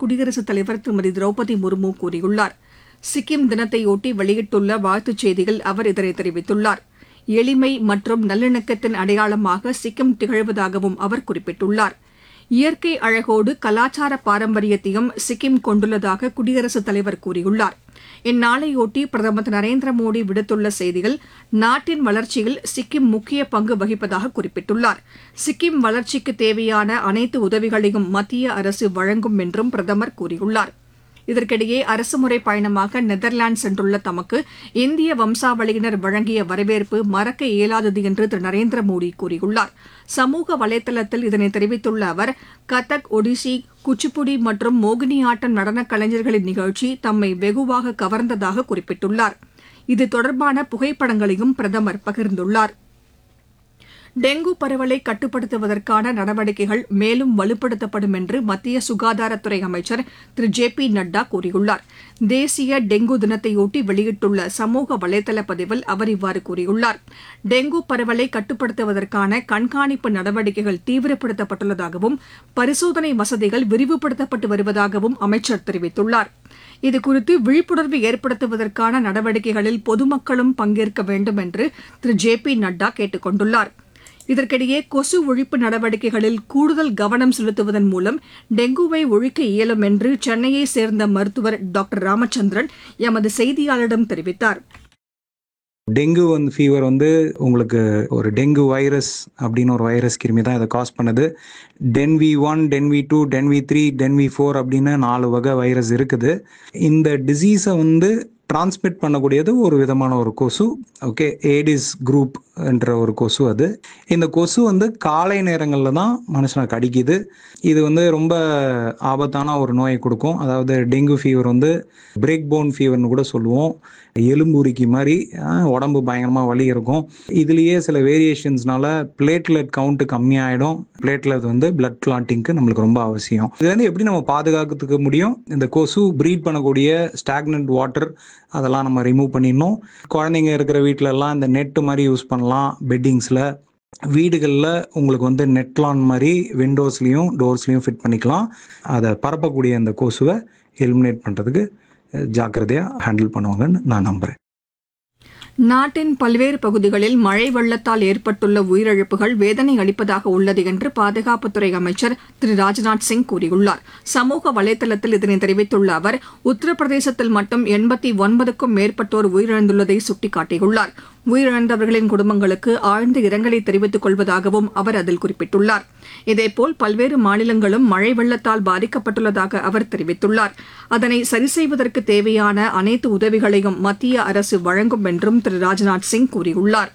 குடியரசுத் தலைவர் திருமதி திரௌபதி முர்மு கூறியுள்ளார் சிக்கிம் தினத்தையொட்டி வெளியிட்டுள்ள வாழ்த்துச் செய்தியில் அவர் இதனை தெரிவித்துள்ளார் எளிமை மற்றும் நல்லிணக்கத்தின் அடையாளமாக சிக்கிம் திகழ்வதாகவும் அவர் குறிப்பிட்டுள்ளார் இயற்கை அழகோடு கலாச்சார பாரம்பரியத்தையும் சிக்கிம் கொண்டுள்ளதாக குடியரசுத் தலைவர் கூறியுள்ளார் இந்நாளையொட்டி பிரதமர் திரு நரேந்திர மோடி விடுத்துள்ள செய்தியில் நாட்டின் வளர்ச்சியில் சிக்கிம் முக்கிய பங்கு வகிப்பதாக குறிப்பிட்டுள்ளார் சிக்கிம் வளர்ச்சிக்கு தேவையான அனைத்து உதவிகளையும் மத்திய அரசு வழங்கும் என்றும் பிரதமர் கூறியுள்ளார் இதற்கிடையே அரசுமுறை பயணமாக நெதர்லாந்து சென்றுள்ள தமக்கு இந்திய வம்சாவளியினர் வழங்கிய வரவேற்பு மறக்க இயலாதது என்று திரு நரேந்திர மோடி கூறியுள்ளார் சமூக வலைதளத்தில் இதனை தெரிவித்துள்ள அவர் கதக் ஒடிசி குச்சிப்புடி மற்றும் மோகினியாட்டம் நடனக் கலைஞர்களின் நிகழ்ச்சி தம்மை வெகுவாக கவர்ந்ததாக குறிப்பிட்டுள்ளார் இது தொடர்பான புகைப்படங்களையும் பிரதமர் பகிர்ந்துள்ளார் டெங்கு பரவலை கட்டுப்படுத்துவதற்கான நடவடிக்கைகள் மேலும் வலுப்படுத்தப்படும் என்று மத்திய சுகாதாரத்துறை அமைச்சர் திரு ஜே பி நட்டா கூறியுள்ளார் தேசிய டெங்கு தினத்தையொட்டி வெளியிட்டுள்ள சமூக வலைதள பதிவில் அவர் இவ்வாறு கூறியுள்ளார் டெங்கு பரவலை கட்டுப்படுத்துவதற்கான கண்காணிப்பு நடவடிக்கைகள் தீவிரப்படுத்தப்பட்டுள்ளதாகவும் பரிசோதனை வசதிகள் விரிவுபடுத்தப்பட்டு வருவதாகவும் அமைச்சர் தெரிவித்துள்ளார் இதுகுறித்து விழிப்புணர்வு ஏற்படுத்துவதற்கான நடவடிக்கைகளில் பொதுமக்களும் பங்கேற்க வேண்டும் என்று திரு ஜே பி நட்டா கேட்டுக் கொண்டுள்ளார் இதற்கிடையே கொசு ஒழிப்பு நடவடிக்கைகளில் கூடுதல் கவனம் செலுத்துவதன் மூலம் டெங்குவை ஒழிக்க இயலும் என்று சென்னையைச் சேர்ந்த மருத்துவர் டாக்டர் ராமச்சந்திரன் எமது செய்தியாளரிடம் தெரிவித்தார் டெங்கு வந்து ஃபீவர் வந்து உங்களுக்கு ஒரு டெங்கு வைரஸ் அப்படின்னு ஒரு வைரஸ் கிருமி தான் இதை காஸ் பண்ணுது DENV one DENV two DENV three DENV four அப்படின்னு நாலு வகை வைரஸ் இருக்குது இந்த டிசீஸை வந்து டிரான்ஸ்மிட் பண்ணக்கூடியது ஒரு விதமான ஒரு கொசு ஓகே ஏடிஸ் குரூப் என்ற ஒரு கொசு அது இந்த கொசு வந்து காலை நேரங்களில் தான் மனுஷனை கடிக்குது இது வந்து ரொம்ப ஆபத்தான ஒரு நோயை கொடுக்கும் அதாவது டெங்கு ஃபீவர் வந்து பிரேக் போன் ஃபீவர்னு கூட சொல்லுவோம் எலும்புரிக்கி மாதிரி ஆஹ், உடம்பு பயங்கரமாக வலி இருக்கும் இதுலேயே சில வேரியேஷன்ஸ்னால பிளேட்லெட் கவுண்ட் கம்மியாயிடும் பிளேட்லெட் வந்து பிளட் கிளாட்டிங்க்கு நம்மளுக்கு ரொம்ப அவசியம் இது வந்து எப்படி நம்ம பாதுகாக்கிறதுக்கு முடியும் இந்த கொசு ப்ரீட் பண்ணக்கூடிய ஸ்டாக்னன்ட் வாட்டர் அதெல்லாம் நம்ம ரிமூவ் பண்ணிடணும் குழந்தைங்க இருக்கிற வீட்ல எல்லாம் இந்த நெட்டு மாதிரி யூஸ் பண்ணலாம் பெட்டிங்ஸில் வீடுகளில் உங்களுக்கு வந்து நெட்லான் மாதிரி விண்டோஸ்லேயும் டோர்ஸ்லேயும் ஃபிட் பண்ணிக்கலாம் அதை பரப்பக்கூடிய அந்த கொசுவை எலிமினேட் பண்ணுறதுக்கு ஜாக்கிரதையாக ஹேண்டில் பண்ணுவாங்கன்னு நான் நம்புகிறேன் நாட்டின் பல்வேறு பகுதிகளில் மழை வெள்ளத்தால் ஏற்பட்டுள்ள உயிரிழப்புகள் வேதனை அளிப்பதாக உள்ளது என்று பாதுகாப்புத்துறை அமைச்சர் திரு ராஜ்நாத் சிங் கூறியுள்ளார் சமூக வலைதளத்தில் இதனை தெரிவித்துள்ள அவர் உத்தரப்பிரதேசத்தில் மட்டும் எண்பத்தி ஒன்பதுக்கும் மேற்பட்டோர் உயிரிழந்துள்ளதை சுட்டிக்காட்டியுள்ளார் உயிரிழந்தவர்களின் குடும்பங்களுக்கு ஆழ்ந்த இரங்கலை தெரிவித்துக் கொள்வதாகவும் அவர் அதில் குறிப்பிட்டுள்ளார் இதேபோல் பல்வேறு மாநிலங்களும் மழை வெள்ளத்தால் பாதிக்கப்பட்டுள்ளதாக அவர் தெரிவித்துள்ளார் அதனை சரி செய்வதற்கு தேவையான அனைத்து உதவிகளையும் மத்திய அரசு வழங்கும் என்றும் திரு ராஜ்நாத் சிங் கூறியுள்ளார்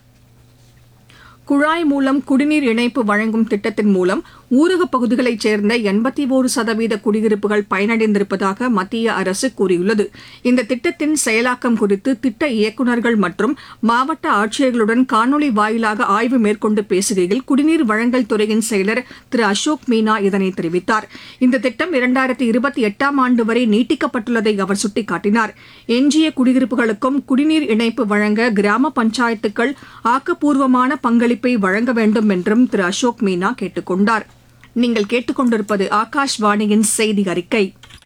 குழாய் மூலம் குடிநீர் இணைப்பு வழங்கும் திட்டத்தின் மூலம் ஊரகப் பகுதிகளைச் சேர்ந்த எண்பத்தி ஒரு சதவீத குடியிருப்புகள் பயனடைந்திருப்பதாக மத்திய அரசு கூறியுள்ளது இந்த திட்டத்தின் செயலாக்கம் குறித்து திட்ட இயக்குநர்கள் மற்றும் மாவட்ட ஆட்சியர்களுடன் காணொலி வாயிலாக ஆய்வு மேற்கொண்டு பேசுகையில் குடிநீர் வழங்கல் துறையின் செயலர் திரு அசோக் மீனா இதனை தெரிவித்தார் இந்த திட்டம் இரண்டாயிரத்தி இருபத்தி எட்டாம் ஆண்டு வரை நீட்டிக்கப்பட்டுள்ளதை அவர் சுட்டிக்காட்டினார் எஞ்சிய குடியிருப்புகளுக்கும் குடிநீர் இணைப்பு வழங்க கிராம பஞ்சாயத்துக்கள் ஆக்கப்பூர்வமான பங்களிப்பை வழங்க வேண்டும் என்றும் திரு அசோக் மீனா கேட்டுக் கொண்டார் நீங்கள் கேட்டுக்கொண்டிருப்பது ஆகாஷ்வாணியின் செய்தி அறிக்கை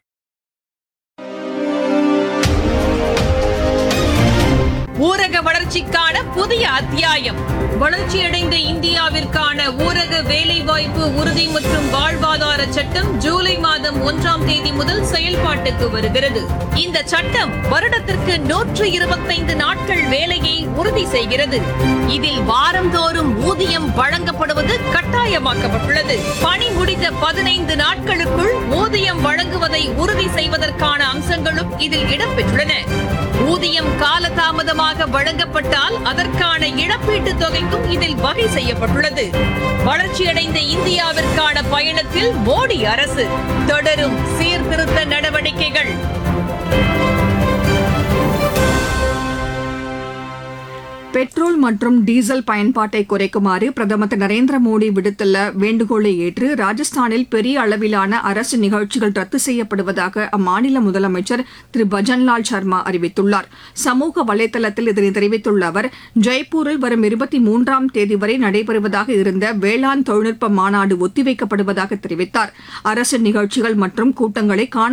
ஊரக வளர்ச்சிக்கான புதிய அத்தியாயம் வளர்ச்சியடைந்த இந்தியாவிற்கான ஊரக வேலைவாய்ப்பு உறுதி மற்றும் வாழ்வாதார சட்டம் ஜூலை மாதம் ஒன்றாம் தேதி முதல் செயல்பாட்டுக்கு வருகிறது இந்த சட்டம் வருடத்திற்கு நூற்று இருபத்தைந்து நாட்கள் வேலையை உறுதி செய்கிறது இதில் வாரந்தோறும் ஊதியம் வழங்கப்படுவது கட்டாயமாக்கப்பட்டுள்ளது பணி முடிந்த பதினைந்து நாட்களுக்குள் ஊதியம் வழங்குவதை உறுதி செய்வதற்கான அம்சங்களும் இதில் இடம்பெற்றுள்ளன ஊதியம் காலதாமதமாக வழங்கப்பட்டால் அதற்கான இழப்பீட்டுத் தொகைக்கும் இதில் வகை செய்யப்பட்டுள்ளது வளர்ச்சியடைந்த இந்தியாவிற்கான பயணத்தில் மோடி அரசு தொடரும் சீர்திருத்த நடவடிக்கைகள் பெட்ரோல் மற்றும் டீசல் பயன்பாட்டை குறைக்குமாறு பிரதமர் திரு நரேந்திர மோடி விடுத்துள்ள வேண்டுகோளை ஏற்று ராஜஸ்தானில் பெரிய அளவிலான அரசு நிகழ்ச்சிகள் ரத்து செய்யப்படுவதாக அம்மாநில முதலமைச்சர் திரு பஜன்லால் சர்மா அறிவித்துள்ளார் சமூக வலைதளத்தில் இதனை தெரிவித்துள்ள அவர் ஜெய்ப்பூரில் வரும் இருபத்தி மூன்றாம் தேதி வரை நடைபெறுவதாக இருந்த வேளாண் தொழில்நுட்ப மாநாடு ஒத்திவைக்கப்படுவதாக தெரிவித்தார் அரசு நிகழ்ச்சிகள் மற்றும் கூட்டங்களை காண